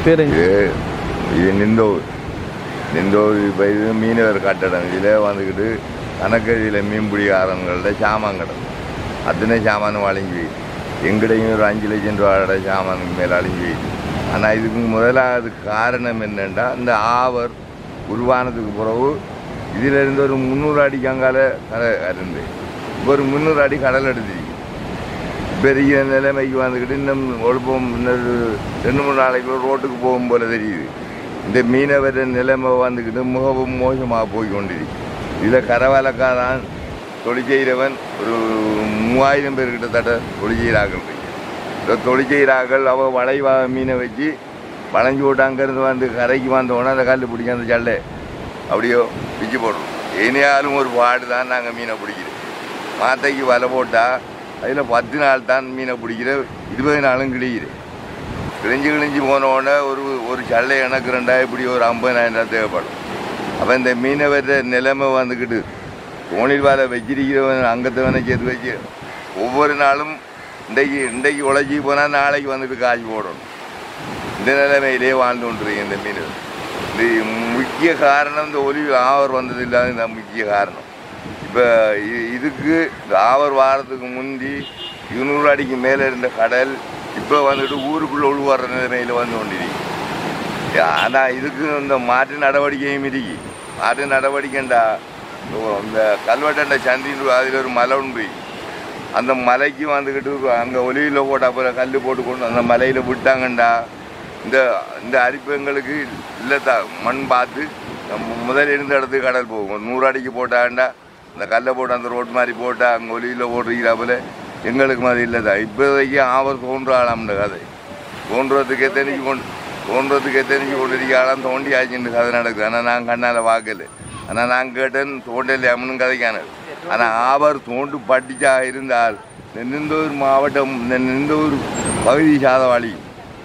பேர் இது இது நிந்தோர் நிந்தோர் இப்போ இது மீனவர் கட்டடம் இதில் வந்துக்கிட்டு கணக்கதியில் மீன்பிடிக்காரங்களோட சாமான் கிடக்கும் அத்தனை சாமானும் அழிஞ்சு போயிடுது எங்கடையும் ஒரு அஞ்சு லட்சம் ரூபாயோட சாமானுக்கு மேலே அழிஞ்சு போயிடுது ஆனால் இதுக்கு முதலாவது காரணம் என்னென்னா இந்த ஆவர் உருவானதுக்கு பிறகு இதில் இருந்து ஒரு முந்நூறு அடிக்கு அங்கால கடை இருந்து இப்போ ஒரு முந்நூறு அடி கடல் எடுத்துருக்கு பெரிய நிலைமைக்கு வந்துக்கிட்டு இன்னும் ஒழுப்பம் இன்னொரு ரெண்டு மூணு நாளைக்கு ரோட்டுக்கு போகும் போல தெரியுது இந்த மீனவர் நிலைமை வந்துக்கிட்டு மிகவும் மோசமாக போய் கொண்டிருக்கு இதில் கரவலக்காரன் தொழில் செய்கிறவன் ஒரு மூவாயிரம் பேர் கிட்டத்தட்ட தொழில் செய்கிறார்கள் இருக்கு. இந்த தொழில் செய்கிறார்கள் அவள் வளைவா மீனை வச்சு வளைஞ்சு விட்டு அங்கேருந்து வந்து கரைக்கு வந்தோடனே அந்த கல் பிடிக்க அந்த சல்லை அப்படியோ பிச்சு போடுறோம் இனியாலும் ஒரு பாடு தான் நாங்கள் மீனை பிடிக்கிறோம் மாத்தைக்கு வலை போட்டால் அதில் பத்து நாள் தான் மீனை பிடிக்கிற இருபது நாளும் கிழியுது கிழிஞ்சு கிழிஞ்சு போன உடனே ஒரு ஒரு சல்லை எனக்கு ரெண்டாயிரம் இப்படி ஒரு ஐம்பதாயிரம் ரூபா தேவைப்படும் அப்போ இந்த மீனவர் நிலைமை வந்துக்கிட்டு தோணில் வலை வச்சிருக்கிறவன் அங்கத்தவனை சேர்த்து வச்சு ஒவ்வொரு நாளும் இன்றைக்கு இன்றைக்கு உழைச்சி போனால் நாளைக்கு வந்துட்டு காசு போடணும் இந்த நிலைமையிலே வாழ்ந்து கொண்டிருக்கேன் இந்த மீன் இது முக்கிய காரணம் இந்த ஒலி ஆவர் வந்தது இல்லாத இந்த முக்கிய காரணம் இப்போ இதுக்கு இந்த ஆவர் வாரத்துக்கு முந்தி இருநூறு அடிக்கு மேலே இருந்த கடல் இப்போ வந்துட்டு ஊருக்குள்ளே உள்வர நிலைமையில் வந்து கொண்டிருக்கு ஆனால் இதுக்கு இந்த மாற்று நடவடிக்கையும் இருக்கு மாற்று நடவடிக்கைண்டா இந்த கல்வெட்டண்ட சந்தின் அதில் ஒரு மலை உண்டு அந்த மலைக்கு வந்துக்கிட்டு அங்கே ஒலியில் போட்ட அப்புறம் கல் போட்டு கொண்டு அந்த மலையில் விட்டாங்கண்டா இந்த இந்த அரிப்பு எங்களுக்கு இல்லைத்தா மண் பார்த்து நம்ம முதல் இருந்த இடத்துக்கு கடல் போகும் ஒரு நூறு அடிக்கு போட்டாண்டா அந்த கல்லை போட்டு அந்த ரோட் மாதிரி போட்டால் அங்கே ஒலியில் போட்டிருக்கிறாப்புல எங்களுக்கு மாதிரி இல்லைதா இப்போதைக்கு ஆவர் தோன்றாளாம்ன்ற கதை தோன்றதுக்கு எத்தனைக்கு கொண்டு தோன்றதுக்கு எத்தனைக்கு கொண்டிருக்காளாம் தோண்டி ஆச்சுன்னு கதை நடக்குது ஆனால் நான் கண்ணால் பார்க்கல ஆனால் நான் கேட்டேன் தோண்டல் அம்மனும் கதைக்கானது ஆனால் ஆவர் தோண்டு பட்டிச்சா இருந்தால் இந்த நிந்தூர் மாவட்டம் இந்த நிந்தூர் பகுதி சாதவாளி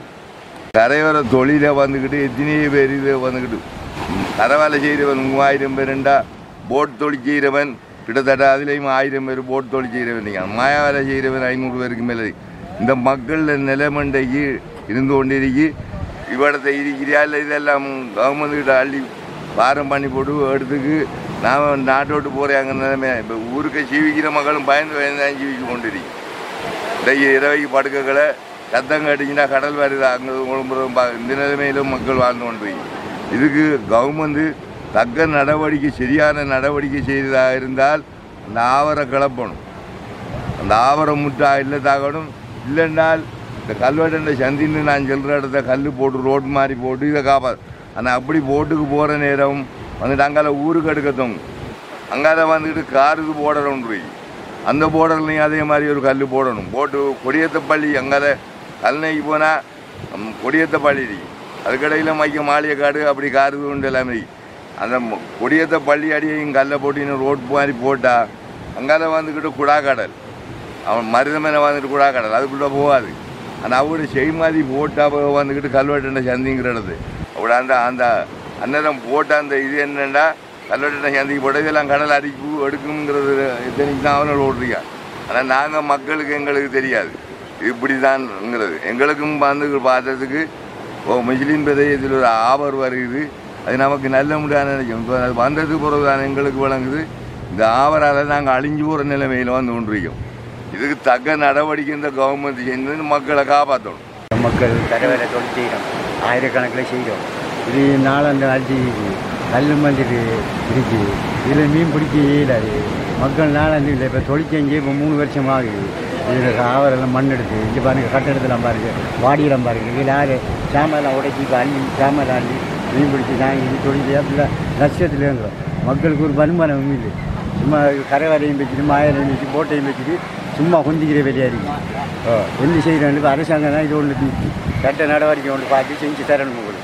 கரையோர தொழிலை வந்துக்கிட்டு எத்தனையோ பேர் இது வந்துக்கிட்டு கரவேலை செய்கிறவன் மூவாயிரம் பேருண்டா போட் தொழில் செய்கிறவன் கிட்டத்தட்ட அதுலேயும் ஆயிரம் பேர் போட் தொழில் செய்கிறவன் இருக்கான் மாயா வேலை செய்கிறவன் ஐநூறு பேருக்கு மேலே இருக்கு. இந்த மக்கள் நிலைமண்டைக்கு இருந்து கொண்டிருக்கு இவ்விடத்தை இருக்கிறியா இல்லை இதெல்லாம் கவர்மெண்ட்கிட்ட அள்ளி பாரம் பண்ணி போட்டு எடுத்துக்கு நாம் நாட்டோட்டு போகிறாங்க நிலைமை இப்போ ஊருக்கு ஜீவிக்கிற மக்களும் பயந்து பயந்து தான் ஜீவிச்சு கொண்டிருக்கு இன்றைக்கு இரவைக்கு படுக்ககளை சத்தம் கட்டிங்கன்னா கடல் வருது அங்கே குழம்புறோம் பா இந்த நிலைமையிலும் மக்கள் வாழ்ந்து கொண்டிருக்கு இதுக்கு கவர்மெண்ட் தக்க நடவடிக்கை சரியான நடவடிக்கை செய்ததாக இருந்தால் அந்த ஆவரை கிளப்பணும் அந்த ஆவரம் முட்டா இல்லை தாக்கணும் இல்லைன்னால் இந்த கல்வெட்டை சந்தின்னு நான் சொல்கிற இடத்த கல் போட்டு ரோடு மாதிரி போட்டு இதை காப்பா ஆனால் அப்படி போட்டுக்கு போகிற நேரம் வந்துட்டு அங்கால ஊருக்கு எடுக்கத்தோங்க அங்கால வந்துக்கிட்டு காருக்கு போடணும் இருக்கு அந்த போர்டர்லையும் அதே மாதிரி ஒரு கல் போடணும் போட்டு கொடியத்தப்பள்ளி அங்கால கல்னைக்கு போனால் கொடியத்தப்பள்ளி இருக்கு அதுக்கடையில் மைக்க மாளிகைக்காடு அப்படி காரு உண்டு எல்லாமே இருக்கு. அந்த ம- கொடியத்தப்பள்ளி அடியையும் கல்லை போட்டு இன்னும் ரோட் மாதிரி போட்டால் அங்கால வந்துக்கிட்டு குடாக்கடல் அவன் மருதமனை வந்துட்டு குடாக்கடல் அதுக்குள்ளே போகாது ஆனால் அவரு செய் மாதிரி போட்டால் வந்துக்கிட்டு கல்வெட்டை சந்திங்கிற இடத்து அப்படி அந்த அந்த அன்னதம் போட்ட அந்த இது என்னென்னா கல்வெட்டை சந்திக்கு போட்ட இதெல்லாம் கடல் அடிப்பு எடுக்குங்கிறது இத்தனைக்கு தான் அவனோட ஓடுறியான் ஆனால் நாங்கள் மக்களுக்கு எங்களுக்கு தெரியாது இப்படி தான்ங்கிறது எங்களுக்கும் வந்து பார்த்ததுக்கு ஓ முஸ்லீம் பிரதேசத்தில் ஒரு ஆபர் வருகுது அது நமக்கு நல்ல முடியாது நினைக்கும் இப்போ அது வந்ததுக்கு பிறகு தான் எங்களுக்கு விளங்குது இந்த ஆவரால் நாங்கள் அழிஞ்சு போகிற நிலைமையில் வந்து கொண்டிருக்கோம் இதுக்கு தக்க நடவடிக்கை இந்த கவர்மெண்ட் செஞ்சு மக்களை காப்பாற்றணும் மக்கள் கரவேலை தொழில் செய்கிறோம் ஆயிரக்கணக்கில் செய்கிறோம் இது நாளந்த அடிச்சு கல் மந்திட்டு இருக்கு இதில் மீன் பிடிக்க இயலாது மக்கள் நாளந்து இல்லை இப்போ தொழில் செஞ்சு இப்போ மூணு வருஷம் ஆகுது இதில் ஆவரெல்லாம் மண் எடுத்து இங்கே பாருங்க கட்டடத்தெல்லாம் பாருங்க வாடியெல்லாம் பாருங்க இதில் யார் சாமெல்லாம் உடைச்சி இப்போ அள்ளி சாமெல்லாம் அள்ளி மீன் பிடிச்சி நான் இது தொழில் அப்படிலாம் லட்சத்தில் இருக்கிறோம் மக்களுக்கு ஒரு வருமானம் இல்லை சும்மா கரைவரையும் வச்சுட்டு மாயரையும் வச்சு போட்டையும் வச்சுட்டு சும்மா குந்திக்கிற வேலையாக இருக்கு ஓ என்ன செய்கிறோம் அரசாங்கம் தான் இது ஒன்று சட்ட நடவடிக்கை ஒன்று பார்த்து செஞ்சு தரணும் உங்களுக்கு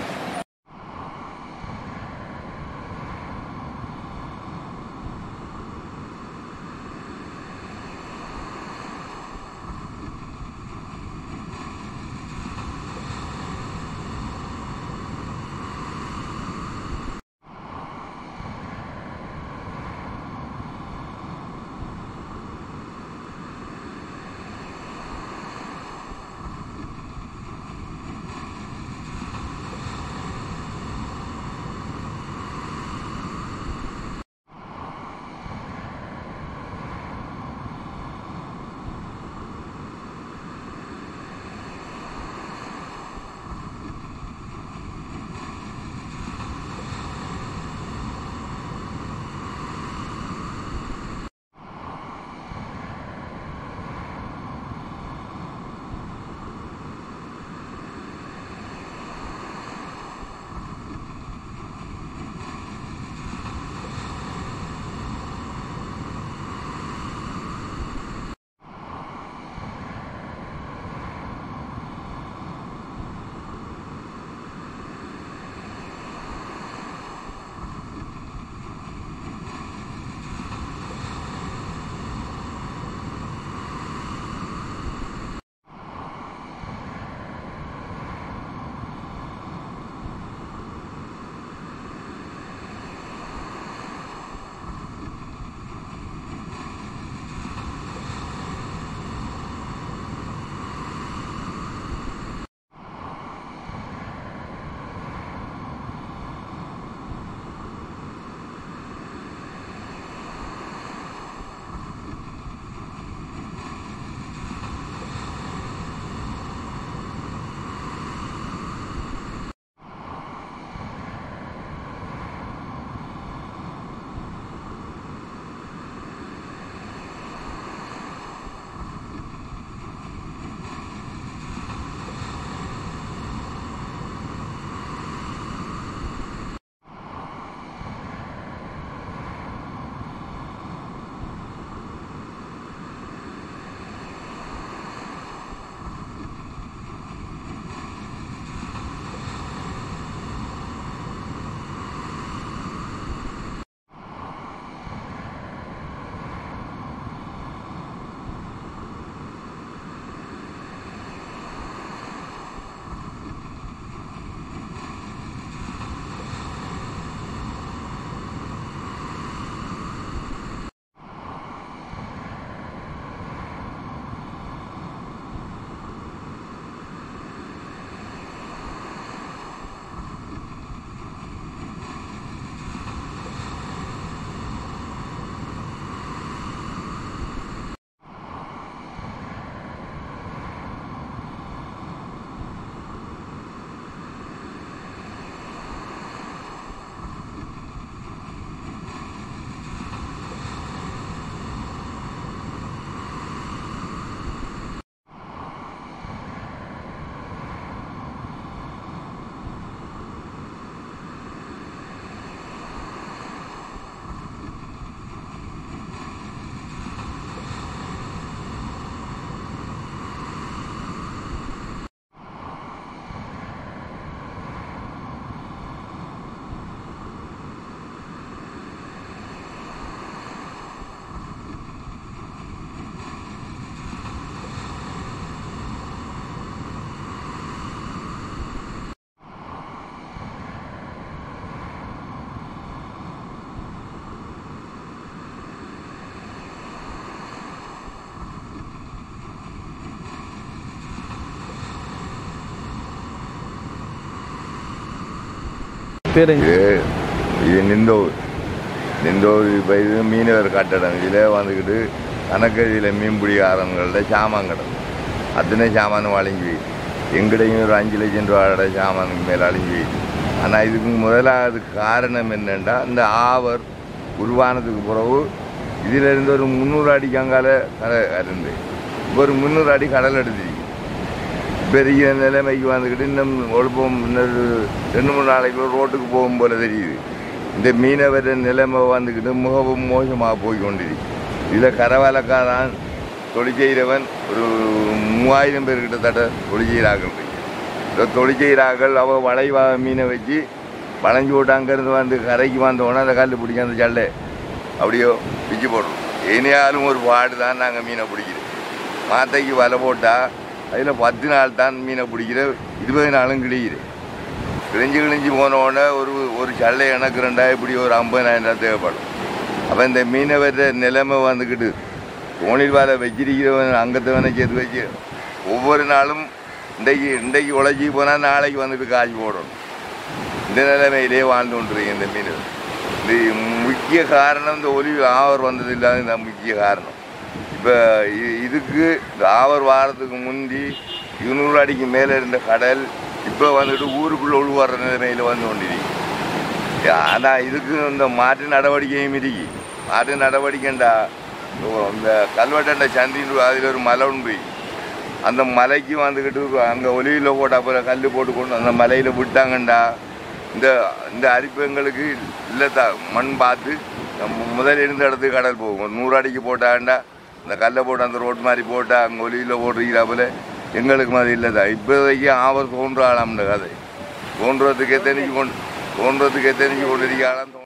பேர் இது இது நிந்தோர் நிந்தோர் இப்போ இது மீனவர் கட்டடம் இதில் வந்துக்கிட்டு கணக்கதியில் மீன்பிடிக்காரங்களோட சாமான் கிடக்கும் அத்தனை சாமானும் அழிஞ்சு போயிடுது எங்கடையும் ஒரு அஞ்சு லட்சம் ரூபாயோட சாமானுக்கு மேலே அழிஞ்சு போயிடுது ஆனால் இதுக்கு முதலாவது காரணம் என்னென்னா இந்த ஆவர் உருவானதுக்கு பிறகு இதில் இருந்து ஒரு முந்நூறு அடிக்கு அங்கால கடை இருந்து இப்போ ஒரு முந்நூறு அடி கடல் எடுத்துருக்கு பெரிய நிலைமைக்கு வந்துக்கிட்டு இன்னும் ஒழுப்பம் இன்னொரு ரெண்டு மூணு நாளைக்கு ரோட்டுக்கு போகும் போல தெரியுது இந்த மீனவர் நிலைமை வந்துக்கிட்டு மிகவும் மோசமாக போய் கொண்டிருக்கு இதில் கரவாலக்காரன் தொழில் செய்கிறவன் ஒரு மூவாயிரம் பேர் கிட்டத்தட்ட தொழில் செய்கிறார்கள் இருக்கு. இந்த தொழில் செய்கிறார்கள் அவள் வளைவா மீனை வச்சு வளைஞ்சு போட்டு அங்கேருந்து வந்து கரைக்கு வந்தோடனே அந்த கல் பிடிக்கும் அந்த சல்லை அப்படியோ பிச்சு போடுறோம் இனியாலும் ஒரு பாடு தான் நாங்கள் மீனை பிடிக்கிறோம் மாத்தைக்கு வலை போட்டால் அதில் பத்து நாள் தான் மீனை பிடிக்கிற இருபது நாளும் கிழியுது கிழிஞ்சு கிழிஞ்சு போன உடனே ஒரு ஒரு சல்லை எனக்கு ரெண்டா இப்படி ஒரு ஐம்பதாயிரம் ரூபா தேவைப்படும் அப்போ இந்த மீனவர் நிலைமை வந்துக்கிட்டு தோணில் வாழை வச்சிருக்கிறவன் அங்கத்தவனை சேர்த்து வச்சு ஒவ்வொரு நாளும் இன்றைக்கு இன்றைக்கு உழைச்சி போனால் நாளைக்கு வந்துட்டு காசு போடணும் இந்த நிலைமையிலே வாழ்ந்து கொண்டிருக்கேன் இந்த மீனவர் இது முக்கிய காரணம் இந்த ஒலி ஆவர் வந்தது இல்லாத இந்த முக்கிய காரணம் இப்போ இதுக்கு இந்த ஆவர் வாரத்துக்கு முந்தி இருநூறு அடிக்கு மேலே இருந்த கடல் இப்போ வந்துட்டு ஊருக்குள்ளே உள்வர நிலைமையில் வந்து கொண்டிருக்கு ஆனால் இதுக்கு இந்த மாற்று நடவடிக்கையும் இருக்கு மாற்று நடவடிக்கைண்டா இந்த கல்வெட்டண்ட சந்தின்னு அதில் ஒரு மலை உண்டு அந்த மலைக்கு வந்துக்கிட்டு அங்கே ஒலியில் போட்ட அப்புறம் கல் போட்டு கொண்டு அந்த மலையில் விட்டாங்கண்டா இந்த இந்த அரிப்பங்களுக்கு இல்லைத்தா மண் பார்த்து நம்ம முதல் இருந்த இடத்துக்கு கடல் போகும் ஒரு நூறு அடிக்கு போட்டாண்டா இந்த கல்லை போட்டு அந்த ரோட் மாதிரி போட்டால் அங்கே ஒலியில் போட்டுருக்கிறாப்புல எங்களுக்கு மாதிரி இல்லைதா இப்போதைக்கு ஆவர் தோன்றாளாம்ன்ற கதை தோன்றதுக்கு எத்தனைக்கு கொண்டு தோன்றதுக்கு எத்தனைக்கு கொண்டு இருக்காளாம்